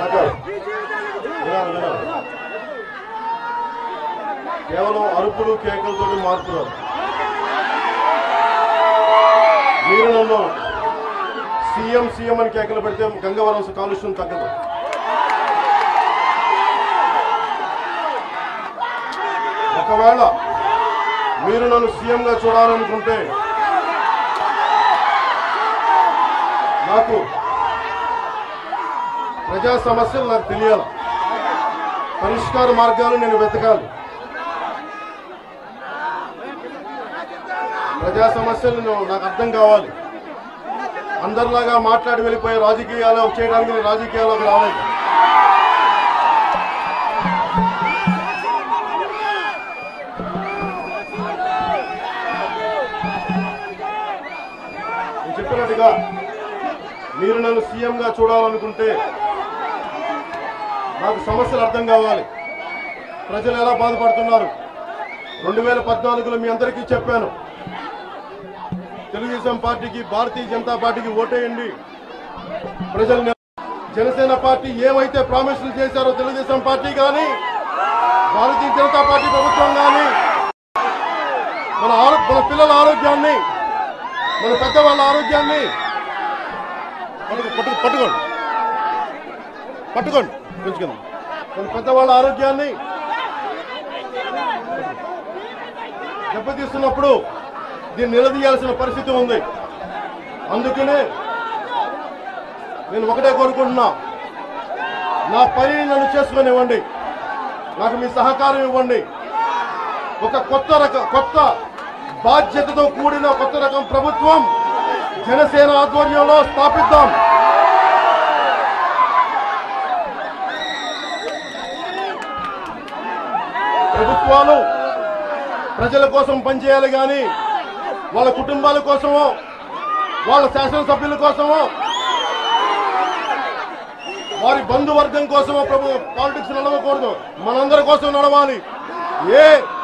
వినాలి, వినాలి. కేవలం అరుపులు కేకలతో మార్పు రాదు మీరు నన్ను సీఎం సీఎం అని కేకలు పెడితే గంగవరం కాలుష్యం తగ్గదు ఒకవేళ మీరు నన్ను సీఎంగా చూడాలనుకుంటే నాకు ప్రజా సమస్యలు నాకు తెలియాలి పరిష్కార మార్గాలు నేను వెతకాలి ప్రజా సమస్యలు నేను- నాకు అర్థం కావాలి అందరిలాగా మాట్లాడి వెళ్ళిపోయే రాజకీయాలు చేయడానికి నేను రాజకీయాల్లోకి రాలేదు నేను చెప్పినట్టుగా మీరు నన్ను సీఎంగా చూడాలనుకుంటే నాకు సమస్యలు అర్థం కావాలి ప్రజలు ఎలా బాధపడుతున్నారు రెండు వేల పద్నాలుగులో మీ అందరికీ చెప్పాను తెలుగుదేశం పార్టీకి భారతీయ జనతా పార్టీకి ఓటేయండి ప్రజలు నిల- జనసేన పార్టీ ఏవైతే ప్రామిసులు చేశారో తెలుగుదేశం పార్టీ కానీ భారతీయ జనతా పార్టీ ప్రభుత్వం కానీ మన ఆరో మన పిల్లల ఆరోగ్యాన్ని మన పెద్దవాళ్ళ ఆరోగ్యాన్ని పట్టుకో పట్టుకో పట్టుకోండి పట్టుకోండి పెంచుకుందాం మన పెద్దవాళ్ళ ఆరోగ్యాన్ని దెబ్బతీస్తున్నప్పుడు దీన్ని నిలదీయాల్సిన పరిస్థితి ఉంది అందుకనే నేను ఒకటే కోరుకుంటున్నా నా పని నన్ను చేసుకునివ్వండి నాకు మీ సహకారం ఇవ్వండి ఒక కొత్త రకం కొత్త బాధ్యతతో కూడిన కొత్త రకం ప్రభుత్వం జనసేన ఆధ్వర్యంలో స్థాపిద్దాం ప్రభుత్వాలు ప్రజల కోసం పనిచేయాలి కానీ వాళ్ళ కుటుంబాల కోసమో వాళ్ళ శాసనసభ్యుల కోసమో వారి బంధువర్గం కోసమో ప్రభు పాలిటిక్స్ నడవకూడదు మనందరి కోసం నడవాలి ఏ